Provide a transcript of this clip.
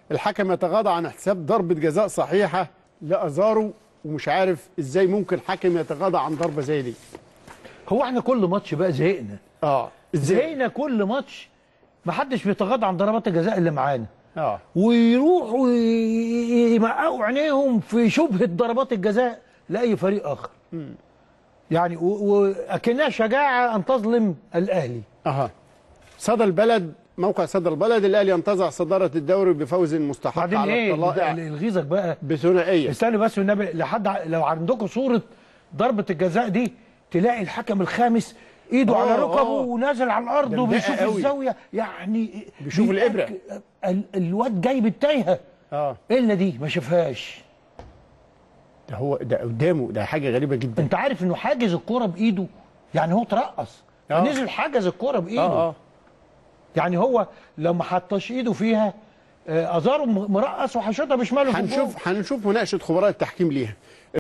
الحكم يتغاضى عن احتساب ضربه جزاء صحيحه لازارو ومش عارف ازاي ممكن حكم يتغاضى عن ضربه زي دي هو احنا كل ماتش بقى زهقنا اه ازاي زهقنا كل ماتش ما حدش بيتغاضى عن ضربات الجزاء اللي معانا اه ويروحوا ي- يمققوا عينيهم في شبهه ضربات الجزاء لاي فريق اخر يعني و- واكنها شجاعه ان تظلم الاهلي اها صدى البلد موقع صدى البلد الاهلي ينتزع صداره الدوري بفوز مستحق بعدين على ايه الطلائع اللي يغيظك بقى بثنائيه استنى بس والنبي لحد ع- لو عندكم صوره ضربه الجزاء دي تلاقي الحكم الخامس ايده آه، على ركبه آه. ونازل على الارض ده وبيشوف مضايق قوي. الزاويه يعني بيشوف بيأك- الإبرة. ال- الواد جاي بالتايهه اه الا دي ما شافهاش ده هو ده قدامه ده حاجه غريبه جدا انت عارف انه حاجز الكوره بايده يعني هو ترقص آه. نزل حجز الكوره بايده اه اه يعني هو لو ما حطش ايده فيها آه، ازارو م- مرقص وهيشوطها بشماله في الجول. هنشوف هنشوف مناقشه خبراء التحكيم ليها